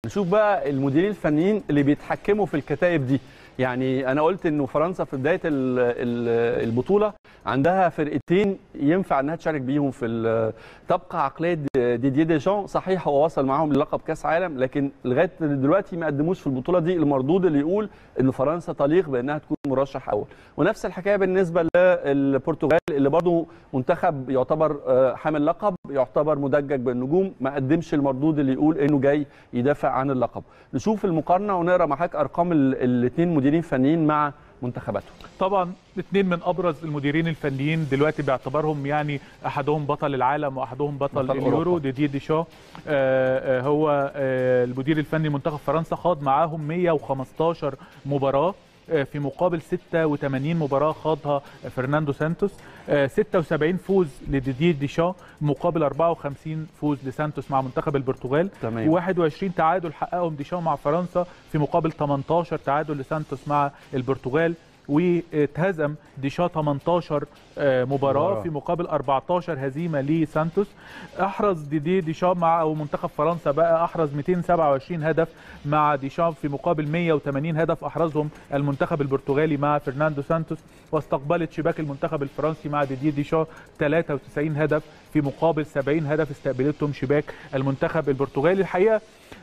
نشوف بقى المديرين الفنيين اللي بيتحكموا في الكتائب دي يعني انا قلت انه فرنسا في بدايه ال- ال- البطوله عندها فرقتين ينفع انها تشارك بيهم في ال- تبقى عقليه دي- ديدييه ديشان صحيح هو وصل معاهم للقب كاس عالم لكن لغايه دلوقتي ما قدموش في البطوله دي المردود اللي يقول ان فرنسا تليق بانها تكون مرشح اول ونفس الحكايه بالنسبه للبرتغال اللي برضه منتخب يعتبر آه، حامل لقب يعتبر مدجج بالنجوم ما قدمش المردود اللي يقول انه جاي يدافع عن اللقب نشوف المقارنه ونقرا مع حضرتك ارقام الاثنين مديرين فنيين مع منتخباتهم طبعا اثنين من ابرز المديرين الفنيين دلوقتي باعتبارهم يعني احدهم بطل العالم واحدهم بطل, بطل اليورو أوروبا. ديدي ديشا آه، آه، هو آه، المدير الفني منتخب فرنسا خاض معاهم 115 مباراه آه، في مقابل 86 مباراه خاضها فرناندو سانتوس آه، 76 فوز لديدي ديشا مقابل 54 فوز لسانتوس مع منتخب البرتغال تمام و21 تعادل حققهم ديشان مع فرنسا في مقابل 18 تعادل لسانتوس مع البرتغال واتهزم ديشا 18 آه، مباراة مباراة. في مقابل 14 هزيمة لسانتوس احرز ديدي ديشام مع او منتخب فرنسا بقى احرز 227 هدف مع ديشام في مقابل 180 هدف احرزهم المنتخب البرتغالي مع فرناندو سانتوس واستقبلت شباك المنتخب الفرنسي مع ديدي ديشام 93 هدف في مقابل 70 هدف استقبلتهم شباك المنتخب البرتغالي الحقيقه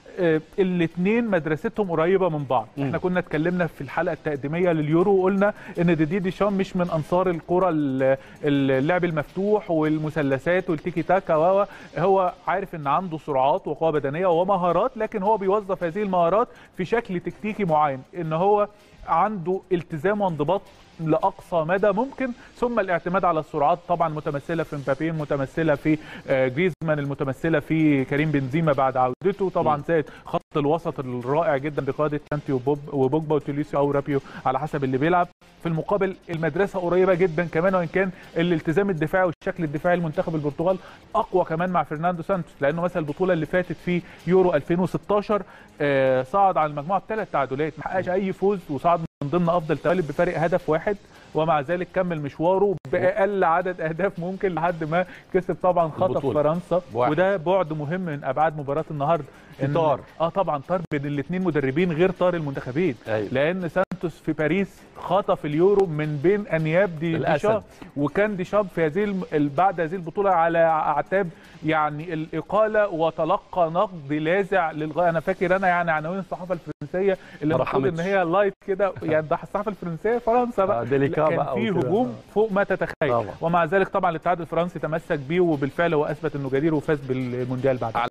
الاثنين مدرستهم قريبه من بعض مم. احنا كنا اتكلمنا في الحلقه التقديميه لليورو وقلنا ان ديدي ديشام مش من انصار الكره ال- اللعب المفتوح والمثلثات والتيكي تاكا و هو عارف ان عنده سرعات وقوه بدنيه ومهارات لكن هو بيوظف هذه المهارات في شكل تكتيكي معين ان هو عنده التزام وانضباط لاقصى مدى ممكن ثم الاعتماد على السرعات طبعا متمثله في مبابي متمثله في آه، جريزمان المتمثله في كريم بنزيما بعد عودته طبعا م. زائد خط الوسط الرائع جدا بقياده كانتي وبوب وبوجبا وتوليسيو او رابيو على حسب اللي بيلعب في المقابل المدرسه قريبه جدا كمان وان كان الالتزام الدفاعي والشكل الدفاعي لمنتخب البرتغال اقوى كمان مع فرناندو سانتوس لانه مثلا البطوله اللي فاتت في يورو 2016 آه، صعد على المجموعه بثلاث تعادلات ما حققش اي فوز وصعد من ضمن افضل توالد بفارق هدف واحد ومع ذلك كمل مشواره باقل عدد اهداف ممكن لحد ما كسب طبعا خطف البطولة. فرنسا بواحد. وده بعد مهم من ابعاد مباراه النهارده في إن- طار. اه طبعا طار بين الاثنين مدربين غير طار المنتخبين أيوة. لان سانتوس في باريس خطف اليورو من بين انياب دي الأسد. ديشام وكان ديشام في هذه الم- ال- بعد هذه البطوله على اعتاب يعني الاقاله وتلقى نقد لاذع للغايه انا فاكر انا يعني عناوين الصحافه الفرنسيه اللي ما المفروض ان رحمتش. هي لايت كده يعني ده الصحافه الفرنسيه فرنسا آه، بقى ديليكا كان بقى في وكده. هجوم فوق ما تتخيل طبعا. ومع ذلك طبعا الاتحاد الفرنسي تمسك بيه وبالفعل هو اثبت انه جدير وفاز بالمونديال بعد